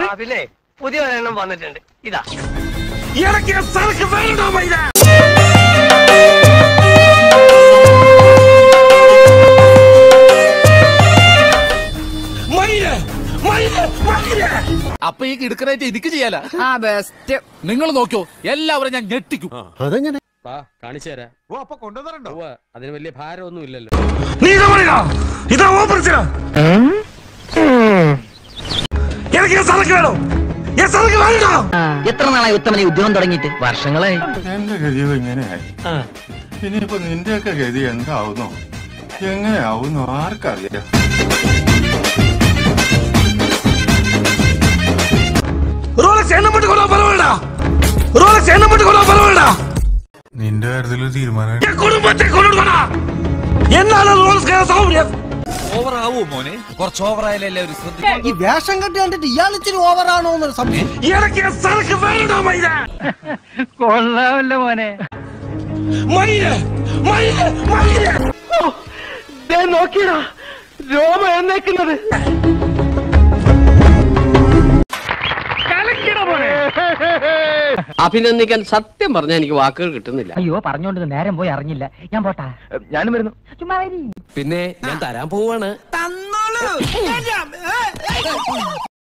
പിന്നെ പുതിയ ഒരെണ്ണം വന്നിട്ടുണ്ട് ഇതാ അപ്പൊ ഈ കിടക്കനായിട്ട് എനിക്ക് ചെയ്യാല ആ ബെസ്റ്റ് നിങ്ങൾ നോക്കിയോ എല്ലാവരും ഞാൻ ഞെട്ടിക്കും കാണിച്ചു തരാം ഓ അപ്പൊ കൊണ്ടുവന്നിട്ടുണ്ടോ ഉവ്വ്, അതിന് വലിയ ഭാരമൊന്നും ഇല്ലല്ലോ എത്ര നാളായി ഉത്തമനെ ഉദ്യോഗം തുടങ്ങിയിട്ട് വർഷങ്ങളായി എന്റെ ഗതിയോ ഇങ്ങനെയായി ഇനിയിപ്പോ നിന്റെയൊക്കെ ഗതി എന്താവുന്നോ എങ്ങനെയാവുന്നോ ആർക്കറിയാം നിന്റെ കാര്യത്തിൽ ഒരു തീരുമാനം ഓവറാവോ മോനെ കുറച്ച് ഓവറായാലേ എല്ലാവരും ശ്രദ്ധിക്കും ഈ വേഷം കെട്ടി കണ്ടിട്ട് ഇയാൾ ഇച്ചിരി ഓവറാണോ എന്നൊരു സംശയം കൊള്ളാമല്ലോ മോനെ നോക്കിയടാ രോമ എന്നേക്കുന്നത് അഭിനന്ദിക്കാൻ സത്യം പറഞ്ഞാൽ എനിക്ക് വാക്കുകൾ കിട്ടുന്നില്ല അയ്യോ പറഞ്ഞോണ്ട് നേരം പോയി അറിഞ്ഞില്ല ഞാൻ പോട്ടാ ഞാനും വരുന്നു ചുമ്മാ വരി പിന്നെ ഞാൻ തരാൻ പോവാണ്